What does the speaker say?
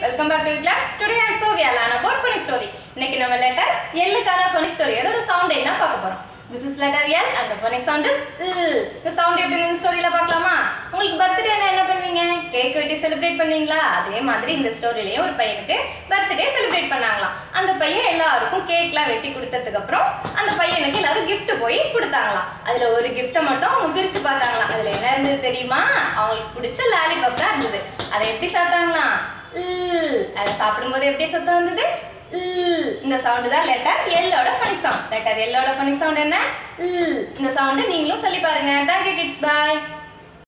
welcome back to class today I so we are learn about funny story இன்னைக்கு நம்ம letter எல்லுக்கான funny story அதோட sound என்ன பார்க்க போறோம் this is letter L and the phonic sound is இல் இந்த சவுண்ட் எப்படி இந்த ஸ்டோரியில பார்க்கலாமா உங்களுக்கு பர்த்டேனா என்ன பண்ணுவீங்க கேக் வெட்டி செலிப்ரேட் பண்ணுவீங்களா அதே மாதிரி இந்த ஸ்டோரியிலயும் ஒரு பையனுக்கு பர்த்டே செலிப்ரேட் பண்ணாங்களாம் அந்த பையன் எல்லாருக்கும் கேக்லாம் வெட்டி கொடுத்ததுக்கு அப்புறம் அந்த பையனுக்கு எல்லாரும் gift போய் கொடுத்தாங்களாம் அதுல ஒரு கிஃப்ட்டை மட்டும் அவங்க பிரிச்சு பார்த்தாங்களாம் அதுல என்ன இருந்தது தெரியுமா அவங்களுக்கு பிடிச்ச லாலிபாப் தான் இருந்தது அதை எப்படி சாப்பிட்டாங்களாம் இல் அதை சாப்பிடும்போது எப்படி சத்தம் வந்தது இல் இந்த சவுண்ட் தான் லெட்டர் எல்லோட ஃபனி சவுண்ட் லெட்டர் எல்லோட ஃபனி சவுண்ட் என்ன இல் இந்த சவுண்ட் நீங்களும் சொல்லி பாருங்க தேங்க்யூ கிட்ஸ் பாய்